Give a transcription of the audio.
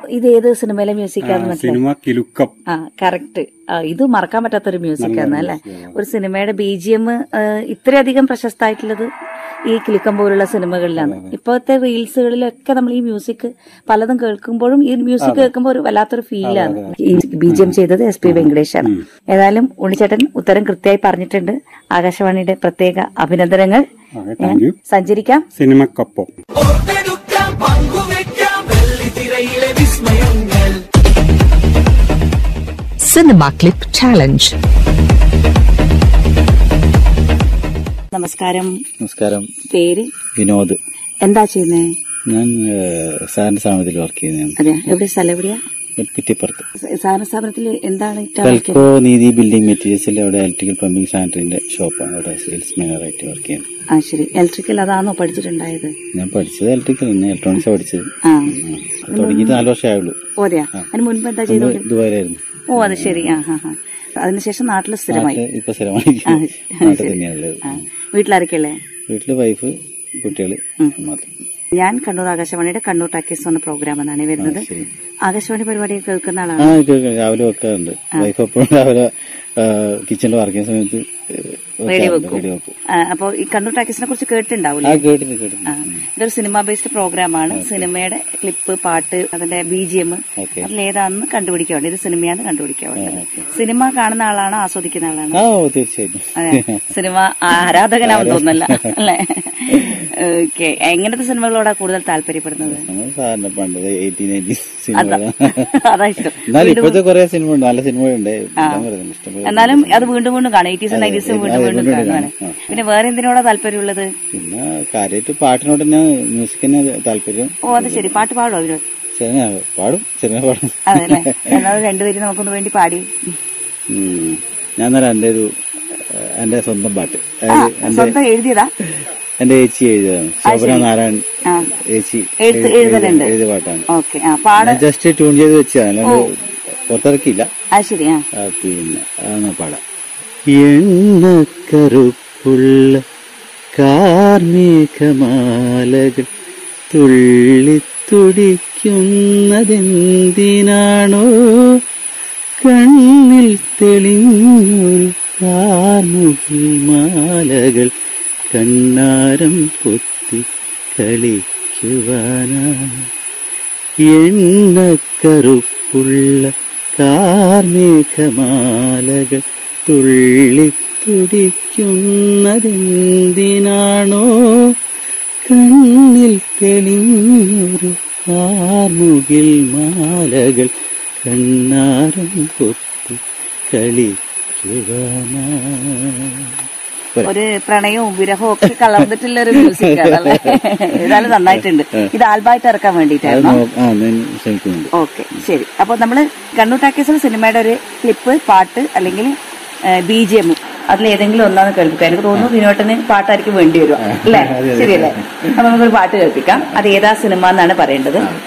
ഇത് ഏത് സിനിമയിലെ മ്യൂസിക്കാന്ന് മനസ്സിലായി സിനിമ കിലുക്കം ആ കറക്റ്റ് ഇത് മറക്കാൻ പറ്റാത്തൊരു മ്യൂസിക്കാണ് അല്ലേ ഒരു സിനിമയുടെ ബി ജി എം ഇത്രയധികം പ്രശസ്തമായിട്ടുള്ളത് ഈ കിലുക്കം പോലുള്ള സിനിമകളിലാണ് ഇപ്പോഴത്തെ റീൽസുകളിലൊക്കെ നമ്മൾ ഈ മ്യൂസിക് പലതും കേൾക്കുമ്പോഴും ഈ മ്യൂസിക് കേൾക്കുമ്പോൾ ഒരു വല്ലാത്തൊരു ഫീലാണ് ഈ ബി ജി എം ചെയ്തത് എസ് പി വെങ്കടേഷാണ് ഏതായാലും ഉണ്ണിച്ചേട്ടൻ ഉത്തരം കൃത്യമായി പറഞ്ഞിട്ടുണ്ട് ആകാശവാണിയുടെ പ്രത്യേക അഭിനന്ദനങ്ങൾ ഓക്കെ താങ്ക് യു സഞ്ചരിക്കാം സിനിമക്കൊപ്പം ഓർത്തെടുക്കാം പങ്കുവെക്കാം വെള്ളിത്തിരയിലെ വിസ്മയങ്ങൾ Cinema Clip Challenge. നമസ്കാരം നമസ്കാരം പേര് വിനോദ് എന്താ ചെയ്യുന്നേ ഞാൻ സാറിന്റെ സ്ഥാപനത്തിൽ വർക്ക് ചെയ്യുന്നതാണ് അതെ എവിടെ സ്ഥലം എവിടെയാ കുറ്റിപ്പുറത്ത് സാധാരണ സ്ഥാപനത്തിൽ എന്താണ് ഇഷ്ടം പെൽക്കോ നീതി ബിൽഡിംഗ് മെറ്റീരിയൽസിൽ അവിടെ ഇലക്ട്രിക്കൽ പമ്പിംഗ് സാനിറ്ററിന്റെ ഷോപ്പാണ് അവിടെ സെയിൽസ് മാനറായിട്ട് വർക്ക് ചെയ്യുന്നത് ആ ശരി ഇലക്ട്രിക്കൽ അതാണോ പഠിച്ചിട്ടുണ്ടായത് ഞാൻ പഠിച്ചത് ഇലക്ട്രിക്കൽ തന്നെ ഇലക്ട്രോണിക്സ് പഠിച്ചത് ആ അത് തുടങ്ങിയിട്ട് നാല് വർഷമേ ആയുള്ളൂ ഓരെയാ അതിന് മുൻപ് എന്താ ചെയ്തോണ്ട് ഇതുവരെയായിരുന്നു ഓ അത് ശരി ആ ഹാ ഹാ അതിനുശേഷം നാട്ടിൽ സ്ഥിരമായി നാട്ടില് ഇപ്പൊ സ്ഥിരമായി ആ, നാട്ടിൽ ശരി. തന്നെയാണുള്ളത് ആ വീട്ടിലാരൊക്കെയല്ലേ വീട്ടില് വൈഫ് കുട്ടികള് മാത്രം ഞാൻ കണ്ണൂർ ആകാശവാണിയുടെ കണ്ണൂർ ടാക്കീസ് എന്ന പ്രോഗ്രാം എന്നാണ് വരുന്നത് ശരി. ആകാശവാണി പരിപാടി കേൾക്കുന്ന ആ ആളാണ് കേൾക്കാം രാവിലെ വെക്കാറുണ്ട് വൈഫ് എപ്പോഴും രാവിലെ കിച്ചണിൽ വർക്ക് ചെയ്യുന്ന സമയത്ത് റേഡിയോ വെക്കാറുണ്ട്. വെക്കും റേഡിയോ വെക്കും ആ, അപ്പൊ ഈ കണ്ണൂർ ടാക്കീസിനെ കുറിച്ച് ആ കേട്ടിട്ടുണ്ടാവില്ലേ കേട്ടിട്ട് കേട്ടിട്ട് ആ, ഇതൊരു സിനിമ ബേസ്ഡ് പ്രോഗ്രാമാണ് സിനിമയുടെ ക്ലിപ്പ് പാട്ട് അതിന്റെ ബി ജി എം ഓക്കെ അതിലേതാണെന്ന് കണ്ടുപിടിക്കാൻ വേണ്ടി ഇത് സിനിമയാണ് കണ്ടുപിടിക്കാൻ വേണ്ടത് സിനിമ കാണുന്ന ആളാണോ ആസ്വദിക്കുന്ന ആളാണോ ആ ഓ, തീർച്ചയായിട്ടും അതെ സിനിമ ആരാധകനാവും തോന്നല്ല അല്ലേ ഓക്കെ എങ്ങനത്തെ സിനിമകളോടാ കൂടുതൽ താല്പര്യപ്പെടുന്നത് നമ്മൾ സാറിന്റെ പണ്ട് എയ്റ്റി നയൻറ്റി അതാ സിനിമ അതാ ഇഷ്ടം എന്നാലും ഇപ്പോഴത്തെ കുറെ സിനിമ ഉണ്ട് നല്ല സിനിമകളുണ്ട് ഞാൻ പറയുന്നത് ഇഷ്ടംപോലെ എന്നാലും അത് വീണ്ടും വീണ്ടും കാണും എയ്റ്റീസും നയൻറ്റീസും വീണ്ടും അതെ, വീണ്ടും വീണ്ടും കാണുവാണ് കാണും. പിന്നെ വേറെ എന്തിനോടാ താല്പര്യമുള്ളത് പിന്നെ കാര്യമായിട്ട് പാട്ടിനോട് തന്നെ മ്യൂസിക്കിന് താല്പര്യം ഓ അത് ശരി പാട്ട് പാടും അതിന് സിനിമ പാടും സിനിമ പാടും അതല്ലേ എന്നാൽ രണ്ടുപേരും നമുക്കൊന്ന് വേണ്ടി പാടി ഉം. ഞാൻ എന്നാലും എന്റെ ഒരു ഏഹ്, എന്റെ സ്വന്തം പാട്ട് ആ അതായത് എന്റെ സ്വന്തം എഴുതിയതാ എന്റെ ഏച്ചി എഴുതിയതാണ് ശോഭന നാരായൺ ആ ഏച്ചി എഴുത്ത് എഴുതി- എഴുതലുണ്ട്. എഴുതിയ പാട്ടാണ് ഓക്കെ ആ പാട് ഞാൻ ജസ്റ്റ് ട്യൂൺ ചെയ്ത് വെച്ചതാണ് അല്ലാണ്ട് പുറത്തിറക്കിയില്ല അത് ശരി ആ ആ, പിന്നെ അതൊന്ന് പാടാം എണ്ണക്കറുപ്പുള്ള കാർമേഘമാലകൾ തുള്ളിത്തുടിക്കുന്നതെന്തിനാണോ കണ്ണിൽ തെളിഞ്ഞൊരു കാർമുകിൽ മാലകൾ കണ്ണാരം പൊത്തി കളിക്കുവാനാ എണ്ണക്കറുപ്പുള്ള കാർമേഘമാലകൾ തുള്ളിത്തുടിക്കുന്നതെന്തിനാണോ കണ്ണിൽ തെളിഞ്ഞൊരു കാർമുകിൽ മാലകൾ കണ്ണാരം കൊത്തി കളിക്കുവാനാ ഒരു പ്രണയവും വിരഹവും ഒക്കെ കലർന്നിട്ടുള്ള ഒരു മ്യൂസിക് ആണല്ലേ ഏതായാലും നന്നായിട്ടുണ്ട് ഇത് ആൽബമായിട്ട് ഇറക്കാൻ അത് വേണ്ടിയിട്ടായിരുന്നു നോ- ആ ഞാൻ ശ്രമിക്കുന്നുണ്ട് ഓക്കെ ശരി അപ്പൊ നമ്മള് കണ്ണൂർ ടാക്കീസിൽ സിനിമയുടെ ഒരു ക്ലിപ്പ് പാട്ട് അല്ലെങ്കിൽ ബി ജി എം അതിൽ ഏതെങ്കിലും ഒന്നാണ് കേൾപ്പിക്കാം എനിക്ക് തോന്നുന്നു വിനോട്ടന് പാട്ടായിരിക്കും വേണ്ടി വരും അല്ലേ ശരിയല്ലേ അപ്പൊ നമുക്കൊരു പാട്ട് കേൾപ്പിക്കാം അത് ഏതാ സിനിമ എന്നാണ് പറയേണ്ടത്